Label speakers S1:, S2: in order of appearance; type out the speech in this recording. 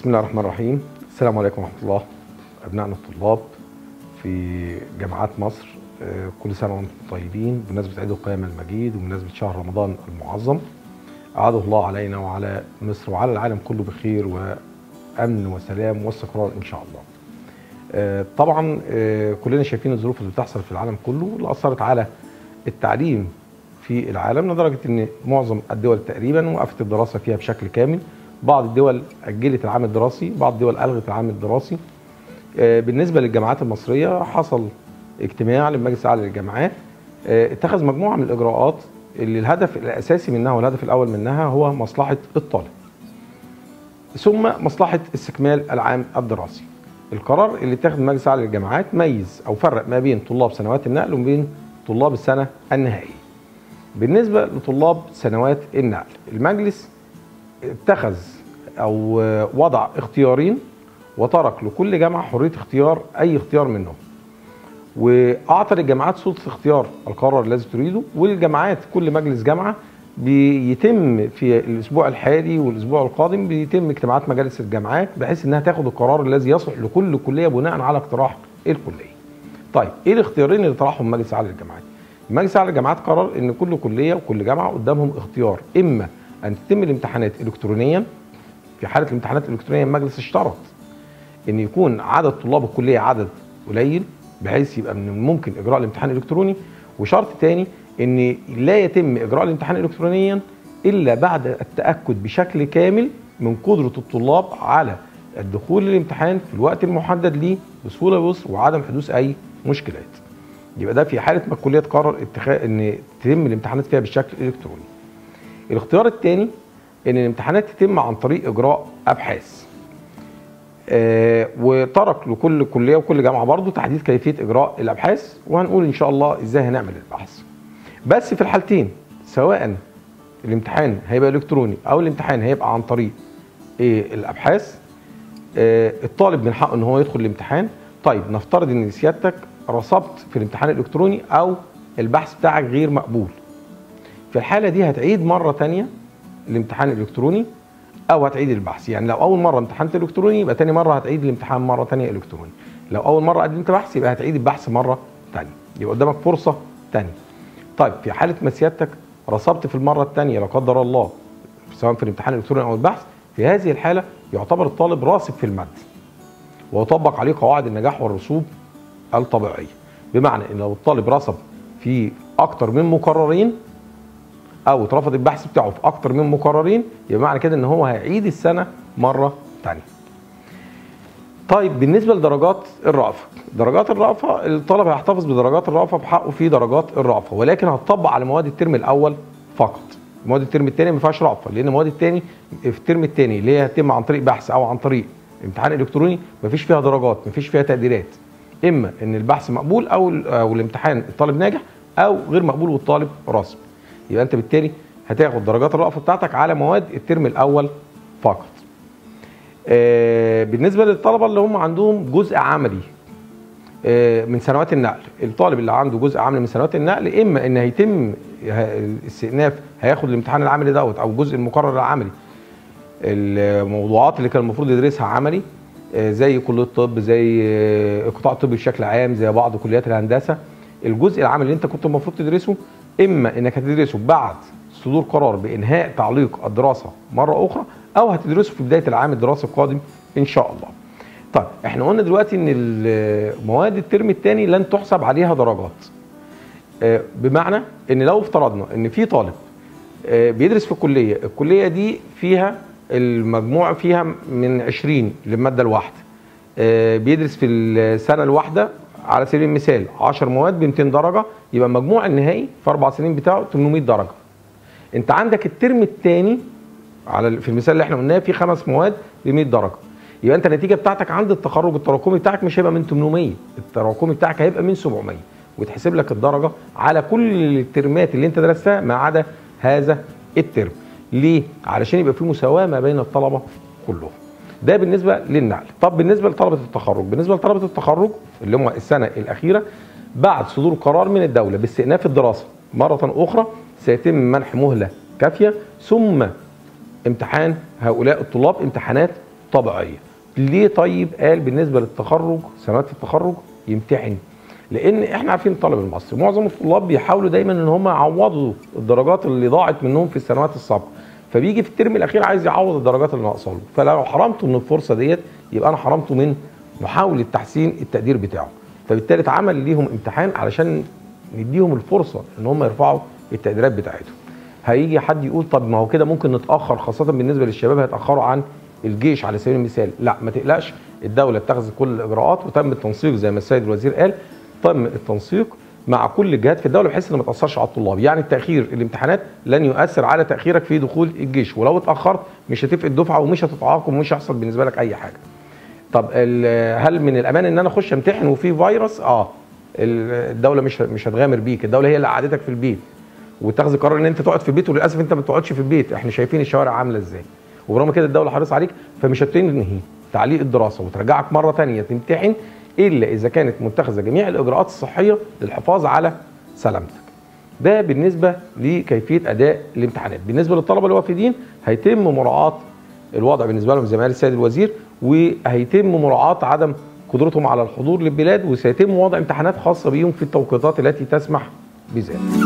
S1: الله الرحمن الرحيم السلام عليكم ورحمة الله أبنائنا الطلاب في جامعات مصر آه، كل سنة وأنتم طيبين بمناسبة عيد القيامة المجيد وبمناسبة شهر رمضان المعظم أعاده الله علينا وعلى مصر وعلى العالم كله بخير وأمن وسلام واستقرار إن شاء الله آه، طبعا آه، كلنا شايفين الظروف اللي بتحصل في العالم كله اللي أثرت على التعليم في العالم لدرجة أن معظم الدول تقريبا وقفت الدراسة فيها بشكل كامل بعض الدول أجلت العام الدراسي بعض الدول ألغت العام الدراسي آه، بالنسبة للجامعات المصرية حصل اجتماع للمجلس الأعلى للجامعات آه، اتخذ مجموعة من الإجراءات اللي الهدف الأساسي منها والهدف الأول منها هو مصلحة الطالب ثم مصلحة استكمال العام الدراسي القرار اللي اتخذ المجلس الأعلى للجامعات ميز أو فرق ما بين طلاب سنوات النقل وما بين طلاب السنة النهائية بالنسبة لطلاب سنوات النقل المجلس اتخذ او وضع اختيارين وترك لكل جامعه حريه اختيار اي اختيار منهم واعطى للجامعات سلطه اختيار القرار الذي تريده والجامعات كل مجلس جامعه بيتم في الاسبوع الحالي والاسبوع القادم بيتم اجتماعات مجالس الجامعات بحيث انها تاخد القرار الذي يصلح لكل كليه بناء على اقتراح الكليه. طيب ايه الاختيارين اللي طرحهم مجلس اعلى للجامعات؟ المجلس الاعلى للجامعات قرر ان كل كليه وكل جامعه قدامهم اختيار اما ان تتم الامتحانات الكترونيا في حاله الامتحانات الالكترونيه المجلس اشترط ان يكون عدد طلاب الكليه عدد قليل بحيث يبقى من الممكن اجراء الامتحان الالكتروني وشرط تاني ان لا يتم اجراء الامتحان الكترونيا الا بعد التاكد بشكل كامل من قدره الطلاب على الدخول للامتحان في الوقت المحدد ليه بسهوله ويسر وعدم حدوث اي مشكلات. يبقى ده في حاله ما الكليه تقرر اتخاذ ان تتم الامتحانات فيها بالشكل الالكتروني. الاختيار الثاني ان الامتحانات تتم عن طريق اجراء ابحاث آه وترك لكل كليه وكل جامعه برضه تحديد كيفيه اجراء الابحاث وهنقول ان شاء الله ازاي هنعمل البحث بس في الحالتين سواء الامتحان هيبقى الكتروني او الامتحان هيبقى عن طريق ايه الابحاث آه الطالب من حقه ان هو يدخل الامتحان طيب نفترض ان سيادتك رسبت في الامتحان الالكتروني او البحث بتاعك غير مقبول في الحاله دي هتعيد مره ثانيه الامتحان الالكتروني او هتعيد البحث يعني لو اول مره امتحنت الكتروني يبقى ثاني مره هتعيد الامتحان مره ثانيه الكتروني لو اول مره قدمت بحث يبقى هتعيد البحث مره ثانيه يبقى قدامك فرصه ثانيه طيب في حاله ما سيادتك رسبت في المره الثانيه لا قدر الله سواء في الامتحان الالكتروني او البحث في هذه الحاله يعتبر الطالب راسب في الماده ويطبق عليه قواعد النجاح والرسوب الطبيعيه بمعنى ان لو الطالب رسب في اكتر من مقررين او اترفض البحث بتاعه في اكتر من مقررين يبقى معنى كده ان هو هيعيد السنه مره ثانيه. طيب بالنسبه لدرجات الرأفه، درجات الرأفه الطالب هيحتفظ بدرجات الرأفه بحقه في درجات الرأفه ولكن هتطبق على مواد الترم الاول فقط. مواد الترم الثاني ما فيهاش رأفه لان مواد الثاني في الترم الثاني اللي هي هتتم عن طريق بحث او عن طريق امتحان الكتروني ما فيش فيها درجات ما فيش فيها تقديرات. اما ان البحث مقبول او او الامتحان الطالب ناجح او غير مقبول والطالب راسب. يبقى انت بالتالي هتاخد درجات الرأفة بتاعتك على مواد الترم الأول فقط. آه بالنسبة للطلبة اللي هم عندهم جزء عملي آه من سنوات النقل، الطالب اللي عنده جزء عملي من سنوات النقل إما إن هيتم الاستئناف هياخد الامتحان العملي دوت أو الجزء المقرر العملي. الموضوعات اللي كان المفروض يدرسها عملي آه زي كلية الطب زي قطاع الطب بشكل عام زي بعض كليات الهندسة. الجزء العملي اللي أنت كنت المفروض تدرسه اما انك هتدرسه بعد صدور قرار بانهاء تعليق الدراسه مره اخرى او هتدرسه في بدايه العام الدراسي القادم ان شاء الله. طيب احنا قلنا دلوقتي ان مواد الترم الثاني لن تحسب عليها درجات. بمعنى ان لو افترضنا ان في طالب بيدرس في الكليه، الكليه دي فيها المجموع فيها من 20 للماده الواحده. بيدرس في السنه الواحده على سبيل المثال 10 مواد ب 200 درجه يبقى المجموع النهائي في اربع سنين بتاعه 800 درجه. انت عندك الترم الثاني على في المثال اللي احنا قلناه في خمس مواد ب 100 درجه. يبقى انت النتيجه بتاعتك عند التخرج التراكمي بتاعك مش هيبقى من 800 التراكمي بتاعك هيبقى من 700 وتحسب لك الدرجه على كل الترمات اللي انت درستها ما عدا هذا الترم. ليه؟ علشان يبقى في مساواه ما بين الطلبه كلهم. ده بالنسبه للنقل طب بالنسبه لطلبه التخرج بالنسبه لطلبه التخرج اللي هم السنه الاخيره بعد صدور قرار من الدوله باستئناف الدراسه مره اخرى سيتم منح مهله كافيه ثم امتحان هؤلاء الطلاب امتحانات طبيعيه ليه طيب قال بالنسبه للتخرج سنوات التخرج يمتحن لان احنا عارفين الطالب المصري معظم الطلاب بيحاولوا دايما ان هم يعوضوا الدرجات اللي ضاعت منهم في السنوات السابقه فبيجي في الترم الاخير عايز يعوض الدرجات اللي ناقصه له فلو حرمته من الفرصه ديت يبقى انا حرمته من محاوله تحسين التقدير بتاعه فبالتالي اتعمل ليهم امتحان علشان نديهم الفرصه ان هم يرفعوا التقديرات بتاعتهم هيجي حد يقول طب ما هو كده ممكن نتاخر خاصه بالنسبه للشباب هيتاخروا عن الجيش على سبيل المثال لا ما تقلقش الدوله اتخذت كل الاجراءات وتم التنسيق زي ما السيد الوزير قال تم التنسيق مع كل الجهات في الدوله بحيث ان ما تاثرش على الطلاب يعني التاخير الامتحانات لن يؤثر على تاخيرك في دخول الجيش ولو اتاخرت مش هتفقد دفعه ومش هتتعاقب ومش هيحصل بالنسبه لك اي حاجه طب هل من الامان ان انا اخش امتحن وفي فيروس اه الدوله مش مش هتغامر بيك الدوله هي اللي قعدتك في البيت وتاخذ قرار ان انت تقعد في البيت وللاسف انت ما بتقعدش في البيت احنا شايفين الشوارع عامله ازاي وبرغم كده الدوله حريصه عليك فمش هتنهي تعليق الدراسه وترجعك مره ثانيه تمتحن الا اذا كانت متخذه جميع الاجراءات الصحيه للحفاظ على سلامتك ده بالنسبه لكيفيه اداء الامتحانات بالنسبه للطلبه الوافدين هيتم مراعاه الوضع بالنسبه لهم زي ما قال السيد الوزير وهيتم مراعاه عدم قدرتهم على الحضور للبلاد وسيتم وضع امتحانات خاصه بيهم في التوقيتات التي تسمح بذلك